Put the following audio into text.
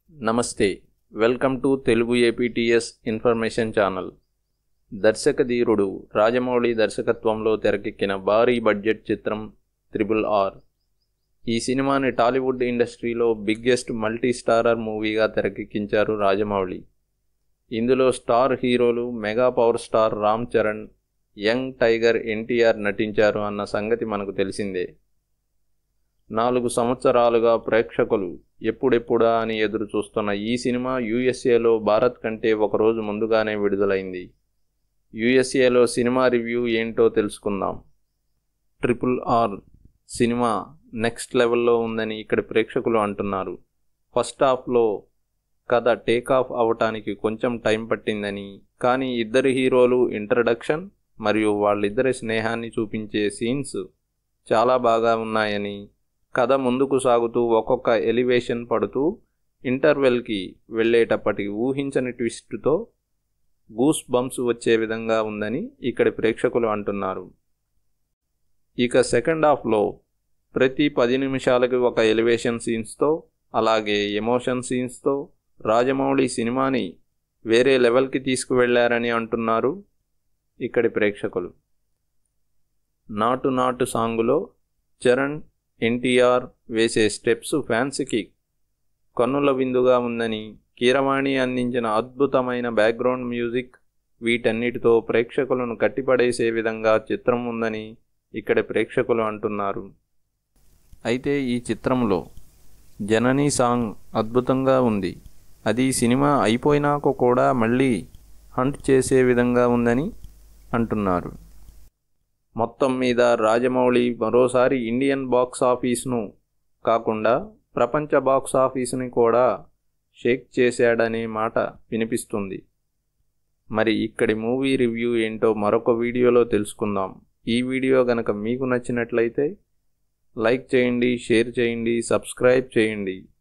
నమస్తే welcome to Telugu APTS information channel దర్శక ధీరుడు రాజమౌళి దర్శకత్వంలో తెరకెక్కిన భారీ బడ్జెట్ చిత్రం త్రిబుల్ ఆర్ ఈ సినిమాని టాలీవుడ్ ఇండస్ట్రీలో బిగ్గెస్ట్ మల్టీ స్టారర్ మూవీగా తెరకెక్కించారు రాజమౌళి ఇందులో స్టార్ హీరోలు mega power star Ram Charan young tiger NTR నటించారు అన్న సంగతి మనకు తెలిసిందే నాలుగు సంవత్సరాలుగా ప్రేక్షకులు ఎప్పుడెప్పుడా అని ఎదురు చూస్తున్న ఈ సినిమా యూఎస్ఏలో భారత్ కంటే ఒకరోజు ముందుగానే విడుదలైంది యూఎస్ఏలో సినిమా రివ్యూ ఏంటో తెలుసుకుందాం ట్రిపుల్ ఆర్ సినిమా నెక్స్ట్ లెవెల్లో ఉందని ఇక్కడి ప్రేక్షకులు అంటున్నారు ఫస్ట్ హాఫ్లో కథ టేక్ ఆఫ్ అవటానికి కొంచెం టైం పట్టిందని కానీ ఇద్దరు హీరోలు ఇంట్రడక్షన్ మరియు వాళ్ళిద్దరి స్నేహాన్ని చూపించే సీన్స్ చాలా బాగా ఉన్నాయని కథ ముందుకు సాగుతూ ఒక్కొక్క ఎలివేషన్ పడుతూ ఇంటర్వెల్కి వెళ్ళేటప్పటికి ఊహించని ట్విస్ట్తో గూస్ బంప్స్ వచ్చే విధంగా ఉందని ఇక్కడి ప్రేక్షకులు అంటున్నారు ఇక సెకండ్ హాఫ్లో ప్రతి పది నిమిషాలకి ఒక ఎలివేషన్ సీన్స్తో అలాగే ఎమోషన్ సీన్స్తో రాజమౌళి సినిమాని వేరే లెవెల్కి తీసుకువెళ్లారని అంటున్నారు ఇక్కడి ప్రేక్షకులు నాటు నాటు సాంగులో చరణ్ ఎన్టీఆర్ వేసే స్టెప్స్ ఫ్యాన్స్కి కన్నుల విందుగా ఉందని కీరవాణి అందించిన అద్భుతమైన బ్యాక్గ్రౌండ్ మ్యూజిక్ వీటన్నిటితో ప్రేక్షకులను కట్టిపడేసే విధంగా చిత్రం ఉందని ఇక్కడ ప్రేక్షకులు అంటున్నారు అయితే ఈ చిత్రంలో జననీ సాంగ్ అద్భుతంగా ఉంది అది సినిమా అయిపోయినాక కూడా మళ్ళీ హంట్ చేసే విధంగా ఉందని అంటున్నారు మొత్తం మీద రాజమౌళి మరోసారి ఇండియన్ బాక్స్ ఆఫీస్ను కాకుండా ప్రపంచ బాక్స్ ఆఫీసుని కూడా షేక్ చేశాడనే మాట వినిపిస్తుంది మరి ఇక్కడి మూవీ రివ్యూ ఏంటో మరొక వీడియోలో తెలుసుకుందాం ఈ వీడియో గనక మీకు నచ్చినట్లయితే లైక్ చేయండి షేర్ చేయండి సబ్స్క్రైబ్ చేయండి